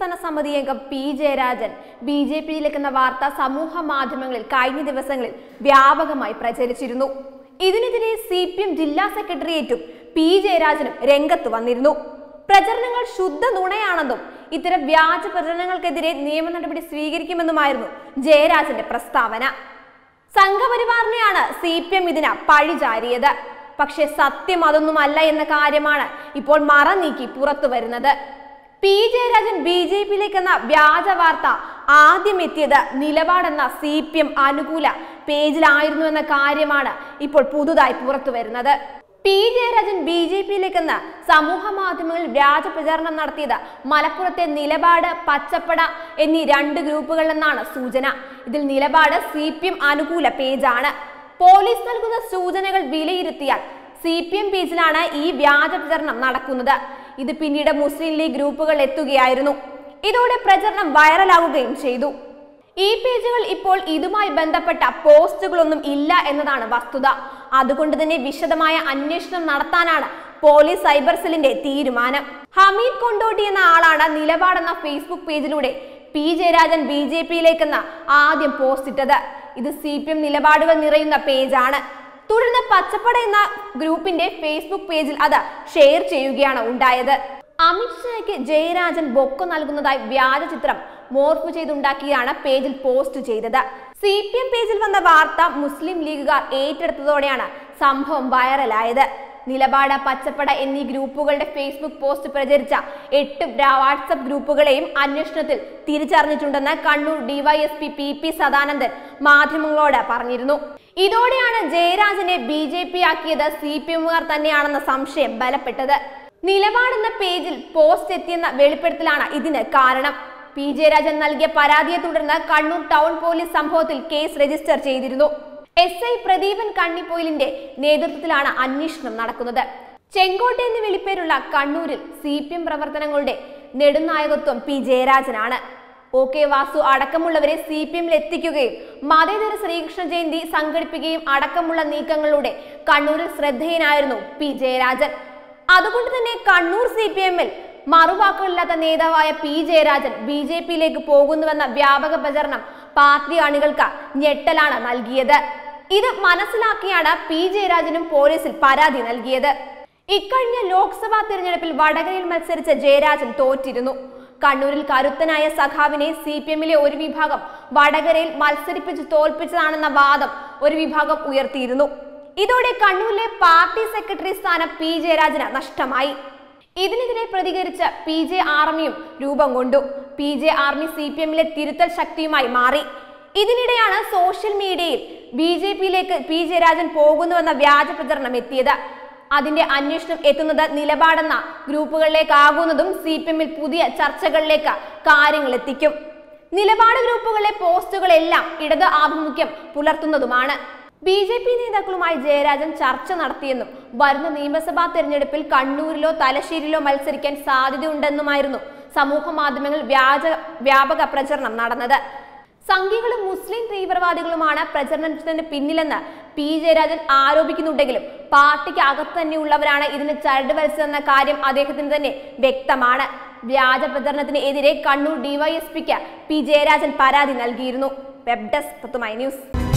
സംസ്ഥാന സമിതി അംഗം പി ജയരാജൻ ബി ജെ പിയിലേക്കെന്ന വാർത്ത സമൂഹ മാധ്യമങ്ങളിൽ കഴിഞ്ഞ ദിവസങ്ങളിൽ വ്യാപകമായി പ്രചരിച്ചിരുന്നു ഇതിനെതിരെ സി പി എം ജില്ലാ സെക്രട്ടേറിയറ്റും പി ജയരാജനും രംഗത്ത് വന്നിരുന്നു പ്രചരണങ്ങൾ ശുദ്ധ നുണയാണെന്നും ഇത്തരം വ്യാജ പ്രചരണങ്ങൾക്കെതിരെ നിയമ നടപടി സ്വീകരിക്കുമെന്നുമായിരുന്നു ജയരാജന്റെ പ്രസ്താവന സംഘപരിവാറിനെയാണ് സി പി എം ഇതിന് പഴിചാരിയത് പക്ഷെ സത്യം അതൊന്നുമല്ല എന്ന കാര്യമാണ് ഇപ്പോൾ മറ നീക്കി പുറത്തു വരുന്നത് പി ജയരാജൻ ബി ജെ പിയിലേക്കെന്ന വ്യാജ വാർത്ത ആദ്യം എത്തിയത് നിലപാടെന്ന സി പി എം അനുകൂല പേജിലായിരുന്നു എന്ന കാര്യമാണ് ഇപ്പോൾ പുതുതായി പുറത്തു വരുന്നത് പി ജയരാജൻ ബി ജെ പിയിലേക്കെന്ന് സമൂഹ മാധ്യമങ്ങളിൽ വ്യാജ പ്രചാരണം നടത്തിയത് മലപ്പുറത്തെ നിലപാട് പച്ചപ്പട എന്നീ രണ്ട് ഗ്രൂപ്പുകളിലെന്നാണ് സൂചന ഇതിൽ നിലപാട് സി പി എം അനുകൂല പേജാണ് പോലീസ് നൽകുന്ന സൂചനകൾ വിലയിരുത്തിയാൽ സി പി എം പേജിലാണ് ഈ വ്യാജ പ്രചരണം നടക്കുന്നത് ഇത് പിന്നീട് മുസ്ലിം ലീഗ് ഗ്രൂപ്പുകൾ എത്തുകയായിരുന്നു ഇതോടെ പ്രചരണം വൈറലാവുകയും ചെയ്തു ഈ പേജുകൾ ഇപ്പോൾ ഇതുമായി ബന്ധപ്പെട്ട പോസ്റ്റുകളൊന്നും ഇല്ല എന്നതാണ് വസ്തുത അതുകൊണ്ട് തന്നെ വിശദമായ അന്വേഷണം നടത്താനാണ് പോലീസ് സൈബർ സെല്ലിന്റെ തീരുമാനം ഹമീദ് കൊണ്ടോട്ടി എന്ന ആളാണ് നിലപാടെന്ന ഫേസ്ബുക്ക് പേജിലൂടെ പി ജയരാജൻ ബി ജെ പിയിലേക്കെന്ന ആദ്യം പോസ്റ്റ് ഇട്ടത് ഇത് സി പി എം നിലപാടുകൾ നിറയുന്ന പേജാണ് തുടർന്ന് പച്ചപ്പട എന്ന ഗ്രൂപ്പിന്റെ ഫേസ്ബുക്ക് പേജിൽ അത് ഷെയർ ചെയ്യുകയാണ് ഉണ്ടായത് അമിത്ഷായ്ക്ക് ജയരാജൻ ബൊക്ക നൽകുന്നതായി വ്യാജ ചിത്രം മോർഫ് ചെയ്തുണ്ടാക്കിയാണ് പേജിൽ പോസ്റ്റ് ചെയ്തത് സി പി എം പേജിൽ വന്ന വാർത്ത മുസ്ലിം ലീഗുകാർ ഏറ്റെടുത്തതോടെയാണ് സംഭവം വൈറലായത് നിലപാട് പച്ചപ്പട എന്നീ ഗ്രൂപ്പുകളുടെ ഫേസ്ബുക്ക് പോസ്റ്റ് പ്രചരിച്ച എട്ട് ബ്രാ- വാട്സപ്പ് ഗ്രൂപ്പുകളെയും അന്വേഷണത്തിൽ തിരിച്ചറിഞ്ഞിട്ടുണ്ടെന്ന് Kannur DYSP P P Sadanandan മാധ്യമങ്ങളോട് പറഞ്ഞിരുന്നു ഇതോടെയാണ് ജയരാജനെ ബി ജെ പി ആക്കിയത് സി പി എമ്മുകാർ തന്നെയാണെന്ന സംശയം ബലപ്പെട്ടത് നിലപാടെന്ന പേജിൽ പോസ്റ്റ് എത്തിയെന്ന വെളിപ്പെടുത്തലാണ് ഇതിന് കാരണം പി ജയരാജൻ നൽകിയ പരാതിയെ തുടർന്ന് കണ്ണൂർ ടൗൺ പോലീസ് സംഭവത്തിൽ കേസ് രജിസ്റ്റർ ചെയ്തിരുന്നു എസ് ഐ പ്രദീപൻ കണ്ണിപ്പൊയിലിന്റെ നേതൃത്വത്തിലാണ് അന്വേഷണം നടക്കുന്നത് ചെങ്കോട്ടെ എന്ന് വിളിപ്പേരുള്ള കണ്ണൂരിൽ സി പി എം പ്രവർത്തനങ്ങളുടെ നെടുനായകത്വം പി ജയരാജനാണ് ഒ കെ വാസു അടക്കമുള്ളവരെ സി പി എമ്മിൽ എത്തിക്കുകയും മതേതര ശ്രീകൃഷ്ണ ജയന്തി സംഘടിപ്പിക്കുകയും അടക്കമുള്ള നീക്കങ്ങളിലൂടെ കണ്ണൂരിൽ ശ്രദ്ധേയനായിരുന്നു പി ജയരാജൻ അതുകൊണ്ട് തന്നെ കണ്ണൂർ സി പി എമ്മിൽ മറുവാക്കുകളില്ലാത്ത നേതാവായ പി ജയരാജൻ ബി ജെ പിയിലേക്ക് പോകുന്നുവെന്ന വ്യാപക പ്രചരണം പാർട്ടി അണികൾക്ക് ഞെട്ടലാണ് നൽകിയത് ഇത് മനസ്സിലാക്കിയാണ് പി ജയരാജനും പോലീസിൽ പരാതി നൽകിയത് ഇക്കഴിഞ്ഞ ലോക്സഭാ തിരഞ്ഞെടുപ്പിൽ വടകരയിൽ മത്സരിച്ച ജയരാജൻ തോറ്റിരുന്നു കണ്ണൂരിൽ കരുത്തനായ സഖാവിനെ സി പി എമ്മിലെ ഒരു വിഭാഗം വടകരയിൽ മത്സരിപ്പിച്ച് തോൽപ്പിച്ചതാണെന്ന വാദം ഒരു വിഭാഗം ഉയർത്തിയിരുന്നു ഇതോടെ കണ്ണൂരിലെ പാർട്ടി സെക്രട്ടറി സ്ഥാനം പി ജയരാജന് നഷ്ടമായി ഇതിനെതിരെ പ്രതികരിച്ച പി ജെ ആർമിയും രൂപം കൊണ്ടു P J army C P എമ്മിലെ തിരുത്തൽ ശക്തിയുമായി മാറി ഇതിനിടെയാണ് സോഷ്യൽ മീഡിയയിൽ ബി ജെ പിയിലേക്ക് പി ജയരാജൻ പോകുന്നുവെന്ന വ്യാജ പ്രചരണം എത്തിയത് അതിന്റെ അന്വേഷണം എത്തുന്നത് നിലപാടെന്ന ഗ്രൂപ്പുകളിലേക്കാകുന്നതും സി പി എമ്മിൽ പുതിയ ചർച്ചകളിലേക്ക് കാര്യങ്ങൾ എത്തിക്കും നിലപാട് ഗ്രൂപ്പുകളിലെ പോസ്റ്റുകളെല്ലാം ഇടത് ആഭിമുഖ്യം പുലർത്തുന്നതുമാണ് ബി ജെ പി നേതാക്കളുമായി ജയരാജൻ ചർച്ച നടത്തിയെന്നും വരുന്ന നിയമസഭാ തെരഞ്ഞെടുപ്പിൽ കണ്ണൂരിലോ തലശ്ശേരിയിലോ മത്സരിക്കാൻ സാധ്യതയുണ്ടെന്നുമായിരുന്നു സമൂഹ മാധ്യമങ്ങളിൽ വ്യാജ വ്യാപക പ്രചരണം നടന്നത് സംഘികളും മുസ്ലിം തീവ്രവാദികളുമാണ് പ്രചരണത്തിന് പിന്നിലെന്ന് പി ജയരാജൻ ആരോപിക്കുന്നുണ്ടെങ്കിലും പാർട്ടിക്ക് അകത്ത് തന്നെയുള്ളവരാണ് ഇതിന് ചരട് വലിച്ചതെന്ന കാര്യം അദ്ദേഹത്തിന് തന്നെ വ്യക്തമാണ് വ്യാജ പ്രചരണത്തിന് എതിരെ കണ്ണൂർ ഡിവൈഎസ്പിക്ക് പി ജയരാജൻ പരാതി നൽകിയിരുന്നു വെബ് ഡെസ്ക് പത്തുമൈ ന്യൂസ്